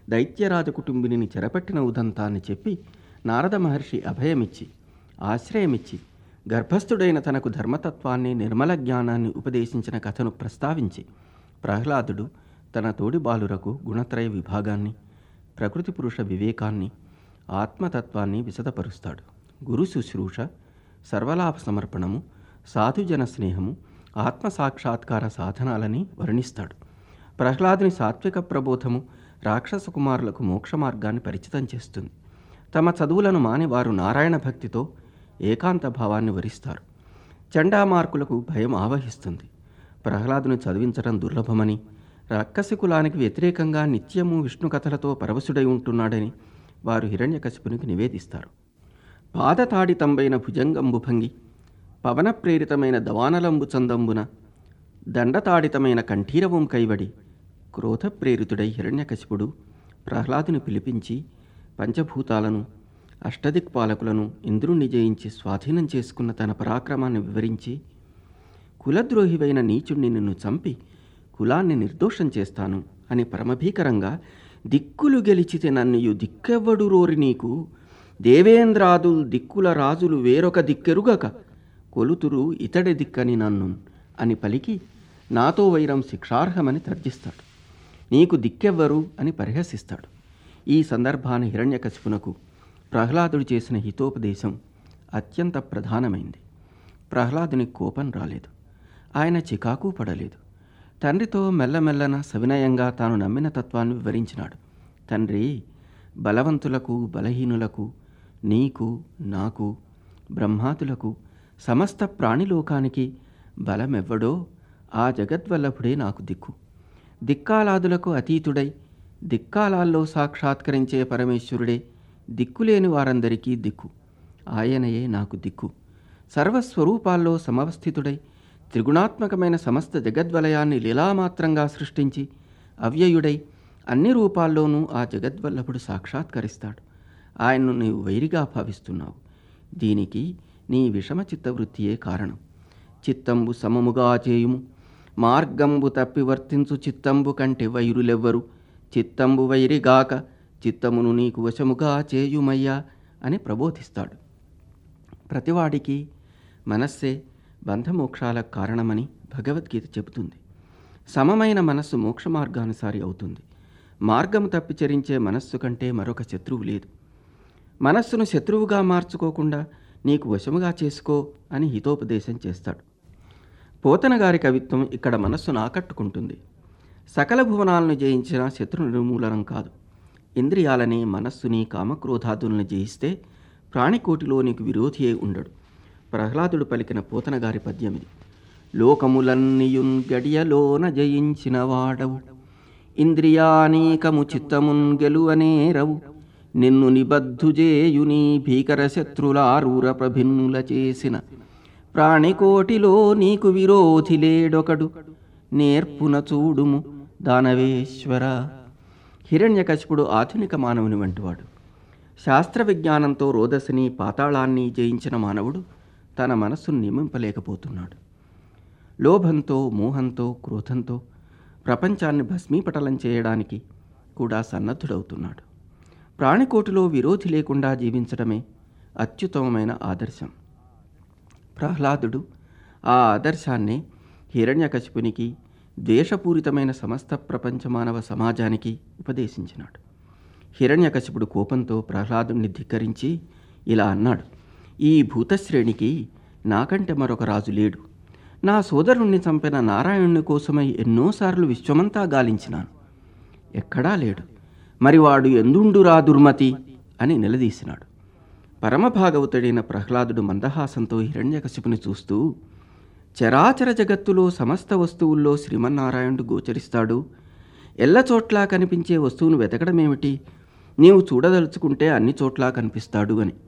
దైత్యరాజ కుటుంబిని చెరపట్టిన ఉదంతాన్ని చెప్పి నారద మహర్షి అభయమిచ్చి ఆశ్రయమిచ్చి గర్భస్థుడైన తనకు ధర్మతత్వాన్ని నిర్మల జ్ఞానాన్ని ఉపదేశించిన కథను ప్రస్తావించి ప్రహ్లాదుడు తన తోడి బాలురకు గుణత్రయ విభాగాన్ని ప్రకృతి పురుష వివేకాన్ని ఆత్మతత్వాన్ని విశదపరుస్తాడు గురు శుశ్రూష సర్వలాభ సమర్పణము సాధుజన స్నేహము ఆత్మ సాక్షాత్కార సాధనాలని వర్ణిస్తాడు ప్రహ్లాదుని సాత్విక ప్రబోధము రాక్షస కుమారులకు మోక్ష మార్గాన్ని పరిచితం చేస్తుంది తమ చదువులను మాని వారు నారాయణ భక్తితో ఏకాంత భావాన్ని వరిస్తారు చండామార్కులకు భయం ఆవహిస్తుంది ప్రహ్లాదుని చదివించడం దుర్లభమని రక్కసి కులానికి వ్యతిరేకంగా నిత్యము విష్ణు కథలతో పరవశుడై ఉంటున్నాడని వారు హిరణ్యకశిపునికి నివేదిస్తారు పాదతాడితంబైన భుజంగంబు భంగి పవన ప్రేరితమైన దవానలంబు చందంబున దండతాడితమైన కంఠీరవం కైవడి క్రోధ ప్రేరితుడై హిరణ్యకశిపుడు ప్రహ్లాదుని పిలిపించి పంచభూతాలను అష్టదిక్పాలకులను ఇంద్రుణ్ణి జయించి స్వాధీనం చేసుకున్న తన పరాక్రమాన్ని వివరించి కులద్రోహివైన నీచుణ్ణి నిన్ను చంపి కులాన్ని నిర్దోషం చేస్తాను అని పరమభీకరంగా దిక్కులు గెలిచితే నన్నియు దిక్కెవ్వడు రోరి నీకు దేవేంద్రాదుల్ దిక్కుల రాజులు వేరొక దిక్కెరుగక కొలుతురు ఇతడి దిక్కని నన్ను అని పలికి నాతో వైరం శిక్షార్హమని తర్జిస్తాడు నీకు దిక్కెవ్వరు అని పరిహసిస్తాడు ఈ సందర్భాన హిరణ్యకశిపునకు ప్రహ్లాదుడు చేసిన హితోపదేశం అత్యంత ప్రధానమైంది ప్రహ్లాదుని కోపం రాలేదు ఆయన చికాకు పడలేదు తండ్రితో మెల్లమెల్లన సవినయంగా తాను నమ్మిన తత్వాన్ని వివరించినాడు తండ్రి బలవంతులకు బలహీనులకు నీకు నాకు బ్రహ్మాతులకు సమస్త ప్రాణిలోకానికి బలమెవ్వడో ఆ జగద్వల్లభుడే నాకు దిక్కు దిక్కాలాదులకు అతీతుడై దిక్కాలాల్లో సాక్షాత్కరించే పరమేశ్వరుడే దిక్కులేని వారందరికీ దిక్కు ఆయనయే నాకు దిక్కు సర్వస్వరూపాల్లో సమవస్థితుడై త్రిగుణాత్మకమైన సమస్త జగద్వలయాన్ని లీలామాత్రంగా సృష్టించి అవ్యయుడై అన్ని రూపాల్లోనూ ఆ జగద్వల్లభుడు సాక్షాత్కరిస్తాడు ఆయన్ను నీవు వైరిగా భావిస్తున్నావు దీనికి నీ విషమ చిత్తవృత్తియే కారణం చిత్తంబు సమముగా చేయుము మార్గంబు తప్పి వర్తించు చిత్తంబు కంటే వైరులెవ్వరు చిత్తంబు వైరిగాక చిత్తమును నీకు వశముగా చేయుమయ్యా అని ప్రబోధిస్తాడు ప్రతివాడికి మనస్సే బంధమోక్షాలకు కారణమని భగవద్గీత చెబుతుంది సమమైన మనస్సు మోక్ష మార్గానుసారి అవుతుంది మార్గము తప్పి చరించే మనస్సు కంటే మరొక శత్రువు లేదు మనస్సును శత్రువుగా మార్చుకోకుండా నీకు వశముగా చేసుకో అని హితోపదేశం చేస్తాడు పోతన గారి కవిత్వం ఇక్కడ మనస్సును ఆకట్టుకుంటుంది సకల భువనాలను జయించిన శత్రు నిర్మూలనం కాదు ఇంద్రియాలని మనస్సుని కామక్రోధాదులను జయిస్తే ప్రాణికోటిలో నీకు విరోధి అయి ఉండడు ప్రహ్లాదుడు పలికిన పోతన గారి పద్యం ఇది లోకములన్నీయున్ గడియలోన జయించిన వాడవు ఇంద్రియానీకము చిత్తమున్ గెలువనేరవు నిన్ను నిబద్ధుజేయుని భీకర శత్రులారూర ప్రభిన్నుల చేసిన ప్రాణికోటిలో నీకు విరోధి లేడొకడు నేర్పున చూడుము దానవేశ్వర హిరణ్యకశిపుడు ఆధునిక మానవుని వంటివాడు శాస్త్ర విజ్ఞానంతో రోదసిని పాతాళాన్ని జయించిన మానవుడు తన మనస్సును నియమింపలేకపోతున్నాడు లోభంతో మోహంతో క్రోధంతో ప్రపంచాన్ని భస్మీపటలం చేయడానికి కూడా సన్నద్ధుడవుతున్నాడు ప్రాణికోటిలో విరోధి లేకుండా జీవించడమే అత్యుత్తమమైన ఆదర్శం ప్రహ్లాదుడు ఆ ఆదర్శాన్నే హిరణ్యకశిపునికి ద్వేషపూరితమైన సమస్త ప్రపంచ మానవ సమాజానికి ఉపదేశించినాడు హిరణ్యకశిపుడు కోపంతో ప్రహ్లాదుని ధిక్కరించి ఇలా అన్నాడు ఈ భూతశ్రేణికి నాకంటే మరొక రాజు లేడు నా సోదరుణ్ణి చంపిన నారాయణుని కోసమై ఎన్నోసార్లు విశ్వమంతా గాలించినాను ఎక్కడా లేడు మరి వాడు ఎందుండురా దుర్మతి అని నిలదీసినాడు పరమభాగవతుడైన ప్రహ్లాదుడు మందహాసంతో హిరణ్యకశిపుని చూస్తూ చరాచర జగత్తులో సమస్త వస్తువుల్లో శ్రీమన్నారాయణుడు గోచరిస్తాడు ఎల్ల చోట్లా కనిపించే వస్తువును వెతకడమేమిటి నీవు చూడదలుచుకుంటే అన్ని చోట్లా కనిపిస్తాడు అని